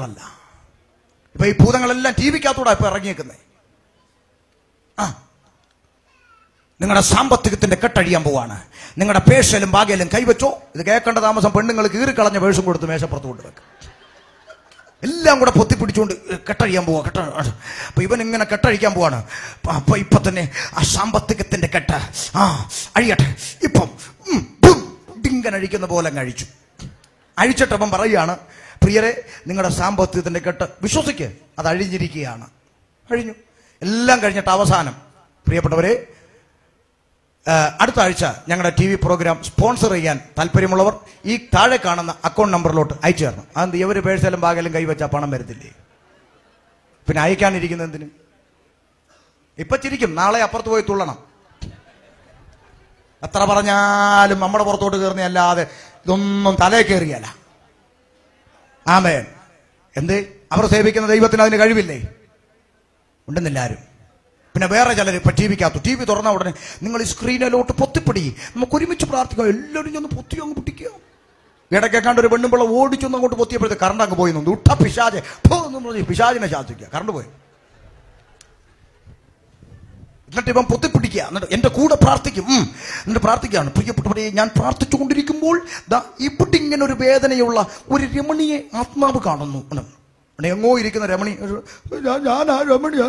ഭൂതങ്ങളല്ല ഇപ്പൊ ഈ ഭൂതങ്ങളെല്ലാം ടി വിക്കകത്തൂടെ ഇപ്പൊ ഇറങ്ങിയേക്കുന്നത് ആ നിങ്ങളുടെ സാമ്പത്തികത്തിന്റെ കെട്ടഴിയാൻ പോവാണ് നിങ്ങളുടെ പേശലും ഭാഗ്യലും കൈവച്ചോ ഇത് കേൾക്കേണ്ട താമസം പെണ്ണുങ്ങൾ കീറിക്കളഞ്ഞ വേഷം കൊടുത്ത് മേശപ്പുറത്ത് കൊണ്ടുവെക്കും എല്ലാം കൂടെ പൊത്തിപ്പിടിച്ചുകൊണ്ട് കെട്ടഴിയാൻ പോവാ കെട്ട അപ്പൊ ഇവൻ ഇങ്ങനെ കെട്ടഴിക്കാൻ പോവാണ് അപ്പൊ- അപ്പൊ ഇപ്പൊ തന്നെ ആ സാമ്പത്തികത്തിന്റെ കെട്ട് ആ അഴിയട്ടെ ഇപ്പം ഉം, ബും, ഡിങ്കൻ അഴിക്കുന്ന പോലെ അങ്ങ് അഴിച്ചു അഴിച്ചിട്ട് അവൻ പറയുകയാണ് പ്രിയരെ നിങ്ങളുടെ സാമ്പത്തികത്തിന്റെ കെട്ട് വിശ്വസിക്ക് അത് അഴിഞ്ഞിരിക്കുകയാണ് അഴിഞ്ഞു എല്ലാം കഴിഞ്ഞിട്ട് അവസാനം പ്രിയപ്പെട്ടവരെ ആ, അടുത്ത ആഴ്ച ഞങ്ങളുടെ ടി വി പ്രോഗ്രാം സ്പോൺസർ ചെയ്യാൻ താല്പര്യമുള്ളവർ ഈ താഴെ കാണുന്ന അക്കൗണ്ട് നമ്പറിലോട്ട് അയച്ചു തരണം അതെന്ത് ഇവർ പേഴ്സലും ബാഗലും കൈവച്ചാൽ പണം വരത്തില്ലേ പിന്നെ അയക്കാനിരിക്കുന്ന എന്തിന് ഇപ്പൊ ചിരിക്കും നാളെ അപ്പുറത്ത് പോയി തുള്ളണം എത്ര പറഞ്ഞാലും നമ്മുടെ പുറത്തോട്ട് കയറുന്ന അല്ലാതെ ഇതൊന്നും തലേ കയറിയല്ല ആമേൻ എന്ത് അവർ സേവിക്കുന്ന ദൈവത്തിന് അതിന് കഴിവില്ലേ ഉണ്ടെന്നില്ല ആരും പിന്നെ വേറെ ചിലർ ഇപ്പൊ ടി വിക്കകത്തു ടി വി തുറന്ന ഉടനെ നിങ്ങൾ ഈ സ്ക്രീനിലോട്ട് പൊത്തിപ്പിടി നമുക്ക് ഒരുമിച്ച് പ്രാർത്ഥിക്കാം എല്ലാവരും ചെന്ന് പൊത്തി അങ്ങ് പൊട്ടിക്കുക ഇടയ്ക്കേക്കാണ്ട് ഒരു പെണ്ണുമ്പിള്ള ഓടിച്ചൊന്ന് അങ്ങോട്ട് പൊത്തിയപ്പോഴത്തെ കറണ്ട് അങ്ങ് പോയി നിന്നു ഉട്ട പിശാജ് ഫോ എന്നും പറഞ്ഞ് പിശാജിനെ ശാസിക്കുക കറണ്ട് പോയി എന്നിട്ട് ഇവൻ പൊത്തിപ്പിടിക്കുക എന്നിട്ട് എന്റെ കൂടെ പ്രാർത്ഥിക്കും ഉം. എന്നിട്ട് പ്രാർത്ഥിക്കുകയാണ് പ്രിയപ്പെട്ടവരെ ഞാൻ പ്രാർത്ഥിച്ചുകൊണ്ടിരിക്കുമ്പോൾ ദാ ഇവിടെ ഇങ്ങനെ ഒരു വേദനയുള്ള ഒരു രമണിയെ ആത്മാവ് കാണുന്നു ഉണ്ട്. അവിടെ എങ്ങോ ഇരിക്കുന്ന രമണി ഒരു, "ഞാൻ- ഞാൻ ആ രമണി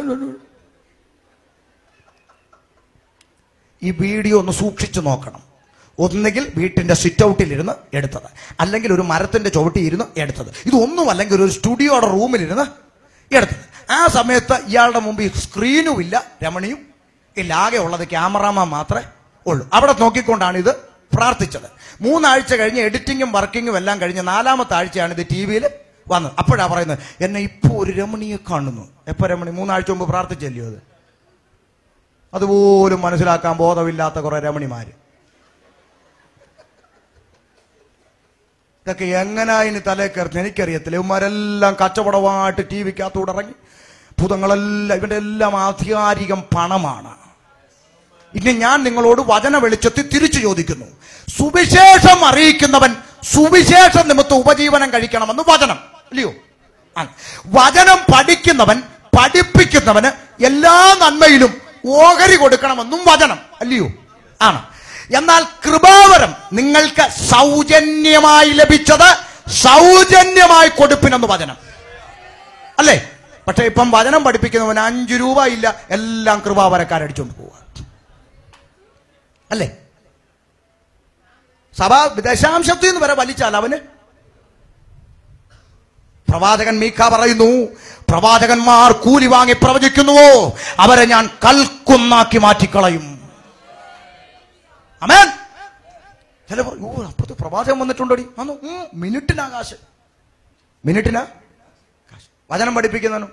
ഈ വീഡിയോ ഒന്ന് സൂക്ഷിച്ചു നോക്കണം ഒന്നുകിൽ വീട്ടിന്റെ സിറ്റ് ഔട്ടിലിരുന്ന് എടുത്തത് അല്ലെങ്കിൽ ഒരു മരത്തിന്റെ ചുവട്ടിയിരുന്ന് എടുത്തത് ഇതൊന്നും അല്ലെങ്കിൽ ഒരു സ്റ്റുഡിയോയുടെ റൂമിലിരുന്ന് എടുത്തത് ആ സമയത്ത് ഇയാളുടെ മുമ്പിൽ സ്ക്രീനും ഇല്ല രമണിയും ഇല്ല ആകെ ഉള്ളത് ക്യാമറാമാൻ മാത്രമേ ഉള്ളൂ അവിടെ നോക്കിക്കൊണ്ടാണ് ഇത് പ്രാർത്ഥിച്ചത് മൂന്നാഴ്ച കഴിഞ്ഞ് എഡിറ്റിങ്ങും വർക്കിങ്ങും എല്ലാം കഴിഞ്ഞ് നാലാമത്തെ ആഴ്ചയാണ് ഇത് ടി വിയിൽ വന്നത് അപ്പോഴാ പറയുന്നത് എന്നെ ഇപ്പോൾ ഒരു രമണിയെ കാണുന്നു എപ്പോ രമണി മൂന്നാഴ്ച മുമ്പ് പ്രാർത്ഥിച്ചല്ലയോ അത് അതുപോലും മനസ്സിലാക്കാൻ ബോധമില്ലാത്ത കുറെ രമണിമാര് ഇതൊക്കെ എങ്ങനാ ഇനി തലേ കയറി എനിക്കറിയത്തില്ല ഇവന്മാരെല്ലാം കച്ചവടമായിട്ട് ടി വിക്കകത്തൂടെ ഇറങ്ങി ഭൂതങ്ങളെല്ലാം ഇവന്റെ എല്ലാം ആധികാരികം പണമാണ് ഇനി ഞാൻ നിങ്ങളോട് വചന വെളിച്ചത്തിൽ തിരിച്ചു ചോദിക്കുന്നു സുവിശേഷം അറിയിക്കുന്നവൻ സുവിശേഷ നിമിത്തം ഉപജീവനം കഴിക്കണമെന്ന് വചനം അല്ലയോ ആ. വചനം പഠിക്കുന്നവൻ പഠിപ്പിക്കുന്നവന് എല്ലാ നന്മയിലും ഓഹരി കൊടുക്കണമെന്നും വചനം അല്ലയോ ആണ് എന്നാൽ കൃപാവരം നിങ്ങൾക്ക് സൗജന്യമായി ലഭിച്ചത് സൗജന്യമായി കൊടുപ്പിനെന്ന് വചനം അല്ലേ പക്ഷെ ഇപ്പം വചനം പഠിപ്പിക്കുന്നവന് അഞ്ചു രൂപ ഇല്ല എല്ലാം കൃപാവരക്കാരടിച്ചോണ്ട് പോവുക അല്ലേ സഭ ദശാംശത്തിൽ നിന്ന് വരെ വലിച്ചാൽ അവന് പ്രവാചകൻ മീക്ക പറയുന്നു പ്രവാചകന്മാർ കൂലി വാങ്ങി പ്രവചിക്കുന്നുവോ അവരെ ഞാൻ കൽക്കുന്നാക്കി മാറ്റിക്കളയും അമേൻ ചില പറയും, ഓ അപ്പുറത്ത് പ്രവാചകൻ വന്നിട്ടുണ്ടോടി വന്നു ഉം, മിനിറ്റിനാ കാശ് മിനിറ്റിനാ കാശ് വചനം പഠിപ്പിക്കുന്നവനും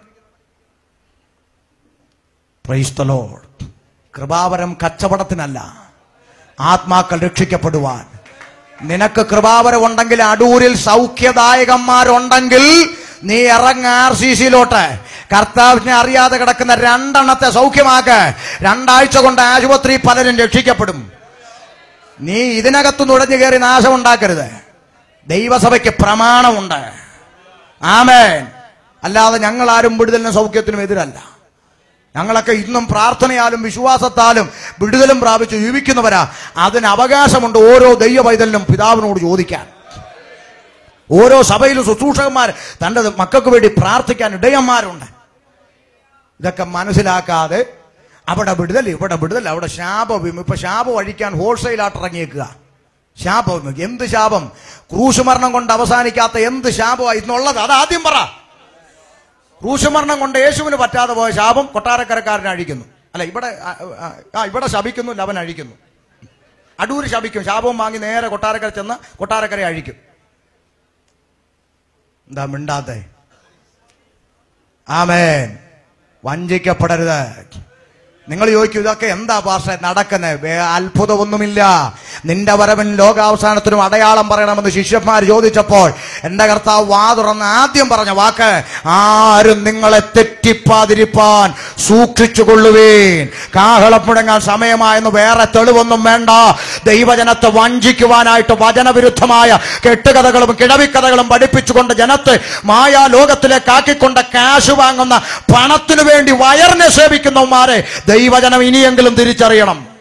Praise the Lord. കൃപാവരം കച്ചവടത്തിനല്ല ആത്മാക്കൾ രക്ഷിക്കപ്പെടുവാൻ നിനക്ക് കൃപാവരം ഉണ്ടെങ്കിൽ അടൂരിൽ സൗഖ്യദായകന്മാരുണ്ടെങ്കിൽ നീ ഇറങ്ങ ആർ സി സിയിലോട്ട് കർത്താവിനെ അറിയാതെ കിടക്കുന്ന രണ്ടെണ്ണത്തെ സൗഖ്യമാക്ക് രണ്ടാഴ്ച കൊണ്ട് ആശുപത്രി പലരും രക്ഷിക്കപ്പെടും നീ ഇതിനകത്ത് നുഴഞ്ഞു കയറി നാശമുണ്ടാക്കരുത് ദൈവസഭയ്ക്ക് പ്രമാണമുണ്ട് ആമേൻ അല്ലാതെ ഞങ്ങൾ ആരും വിടുതലിനും സൗഖ്യത്തിനും എതിരല്ല ഞങ്ങളൊക്കെ ഇന്നും പ്രാർത്ഥനയാലും വിശ്വാസത്താലും വിടുതലും പ്രാപിച്ച് ജീവിക്കുന്നവരാ അതിന് അവകാശമുണ്ട് ഓരോ ദൈവ പൈതലിനും പിതാവിനോട് ചോദിക്കാൻ ഓരോ സഭയിലും ശുശ്രൂഷകന്മാർ തൻ്റെ മക്കൾക്ക് വേണ്ടി പ്രാർത്ഥിക്കാൻ ഇടയന്മാരുണ്ട് ഇതൊക്കെ മനസ്സിലാക്കാതെ അവിടെ വിടുതൽ ഇവിടെ വിടുതൽ അവിടെ ശാപം ഇപ്പൊ ശാപം അഴിക്കാൻ ഹോൾസെയിലായിട്ട് ഇറങ്ങിയേക്കുക ശാപം എന്ത് ശാപം ക്രൂശുമരണം കൊണ്ട് അവസാനിക്കാത്ത എന്ത് ശാപമാണ് ഇന്നുള്ളത് അത് ആദ്യം പറ ക്രൂശുമരണം കൊണ്ട് യേശുവിന് പറ്റാതെ പോയ ശാപം കൊട്ടാരക്കരക്കാരനെ അഴിക്കുന്നു അല്ല ഇവിടെ ആ, ആ, ആ ഇവിടെ ശപിക്കുന്നു അവൻ അഴിക്കുന്നു അടൂര് ശപിക്കും ശാപവും വാങ്ങി നേരെ കൊട്ടാരക്കര ചെന്ന് കൊട്ടാരക്കര അഴിക്കും എന്താ മിണ്ടാത്തെ ആമേൻ വഞ്ചിക്കപ്പെടരുത് നിങ്ങൾ ചോദിക്കും ഇതൊക്കെ എന്താ പാസ്റ്റ നടക്കുന്നത് വേ അത്ഭുതമൊന്നുമില്ല നിന്റെ വരവൻ ലോകാവസാനത്തിനും അടയാളം പറയണമെന്ന് ശിഷ്യന്മാർ ചോദിച്ചപ്പോൾ എന്റെ കർത്താവ് വാ തുറന്ന് ആദ്യം പറഞ്ഞ വാക്ക് ആരും നിങ്ങളെ തെറ്റിപ്പാതിരിപ്പാൻ സൂക്ഷിച്ചു കൊള്ളുവീൻ കാഹളം മുടങ്ങാൻ സമയമായെന്ന് വേറെ തെളിവൊന്നും വേണ്ട ദൈവജനത്തെ വഞ്ചിക്കുവാനായിട്ട് വചനവിരുദ്ധമായ കെട്ടുകഥകളും കിഴവിക്കഥകളും പഠിപ്പിച്ചുകൊണ്ട് ജനത്തെ മായാ ലോകത്തിലേക്ക് ആക്കിക്കൊണ്ട് കാശ് വാങ്ങുന്ന പണത്തിനു വേണ്ടി വയറിനെ സേവിക്കുന്നവന്മാരെ ദൈവജനം ഇനിയെങ്കിലും തിരിച്ചറിയണം